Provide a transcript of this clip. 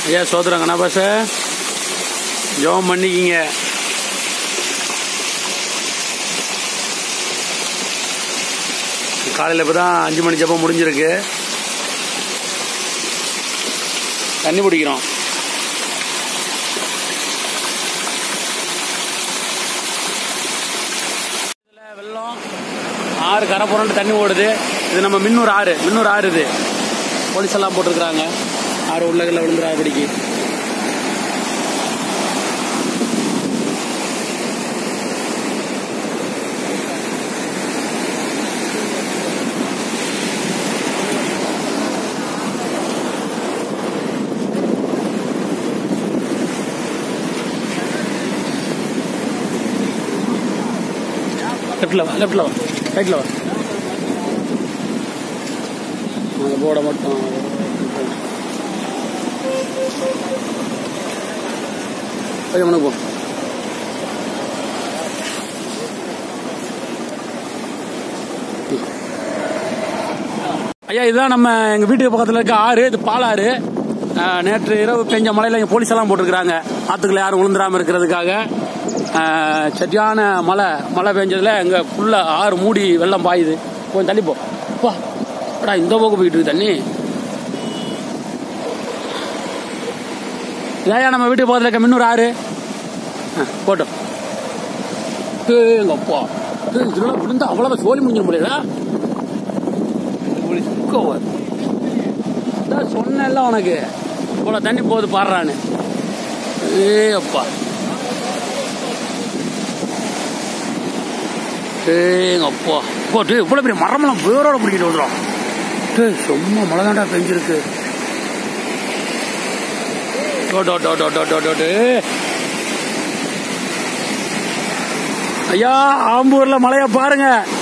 ஐயா சோதரம் கணபாச ஜோம் பண்ணிக்கிங்க காலையில் இப்போ தான் அஞ்சு மணி ஜப்பம் முடிஞ்சிருக்கு தண்ணி பிடிக்கிறோம் இதுல வெள்ளம் ஆறு கரை புரண்டு தண்ணி ஓடுது இது நம்ம மின்னூர் ஆறு மின்னூர் ஆறு இது போலீஸ் எல்லாம் போட்டிருக்கிறாங்க ஆறு உள்ளகளில் விழுந்துரா பிடிக்கி லெஃப்டில் வா லெஃப்டில் வா ரைட்டில் வா அந்த போர்டை மட்டும் கொஞ்சம் மனு போ ஐயா இதுதான் நம்ம எங்கள் வீட்டுக்கு பக்கத்தில் இருக்க ஆறு இது பாலாறு அஹ், நேற்று இரவு பெஞ்ச மழையில் இங்கே போலீஸ் எல்லாம் போட்டிருக்கிறாங்க ஆற்றுக்குள்ள யாரும் விழுந்துடாமல் இருக்கிறதுக்காக அஹ், சரியான மழை மழை பெஞ்சதுல இங்கே ஃபுல்லாக ஆறு மூடி வெள்ளம் பாயுது கொஞ்சம் தள்ளி போ பா அடா இந்த பக்கம் போயிட்டு இருக்கு தண்ணி இதாயா நம்ம வீட்டுக்கு பக்கத்தில் இருக்க மின்னூர் ஆறு ஆ, போட்டோம் ஏய், எங்க அப்பா ஏய், இதெல்லாம் விழுந்தா அவ்வளவு சோழி முடிஞ்சிட முடியாதா சொன்னேன்ல உனக்கு இவ்வளவு தண்ணி போகுது பாடுறான்னு ஏ அப்பா ஏங்க அப்பா அப்பா டேய் இவ்வளவு பெரிய மரமெல்லாம் வேரோட பிடிக்கிட்டு வந்துடும் டேய் சும்மா மழை தாண்டா பெஞ்சிருக்கு டோ, டோ, டோ, டோ, டோ, டோ, டோ, டேய். ஐயா ஆம்பூர்ல மழைய பாருங்க